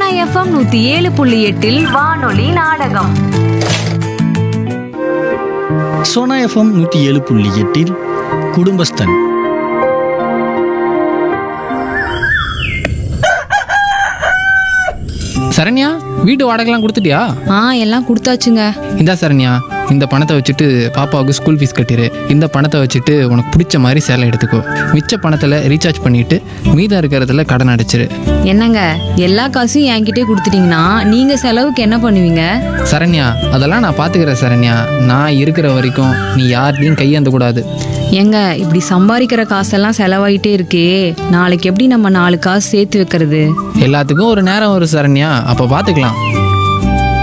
FM நூத்தி ஏழு புள்ளி எட்டில் வானொலி நாடகம் சோனா எஃப்எம் நூற்றி ஏழு புள்ளி எட்டில் குடும்பஸ்தன் சரண்யா வீட்டு வாடகைலாம் கொடுத்துட்டியா ஆ எல்லாம் கொடுத்தாச்சுங்க இந்தா சரண்யா இந்த பணத்தை வச்சுட்டு பாப்பாவுக்கு ஸ்கூல் ஃபீஸ் கட்டிடு இந்த பணத்தை வச்சுட்டு உனக்கு பிடிச்ச மாதிரி சேலை எடுத்துக்கோ மிச்ச பணத்தில் ரீசார்ஜ் பண்ணிட்டு மீதம் இருக்கிறதுல கடன் அடைச்சிரு என்னங்க எல்லா காசையும் என்கிட்டே கொடுத்துட்டீங்கன்னா நீங்க செலவுக்கு என்ன பண்ணுவீங்க சரண்யா அதெல்லாம் நான் பார்த்துக்கிறேன் சரண்யா நான் இருக்கிற வரைக்கும் நீ யார்கிட்டையும் கையேந்த கூடாது ஏங்க இப்படி சம்பாதிக்கிற காசெல்லாம் செலவாயிட்டே இருக்கே நாளைக்கு எப்படி நம்ம நாலு காசு சேர்த்து வைக்கிறது எல்லாத்துக்கும் ஒரு நேரம் வரும் சரண்யா அப்போ பார்த்துக்கலாம்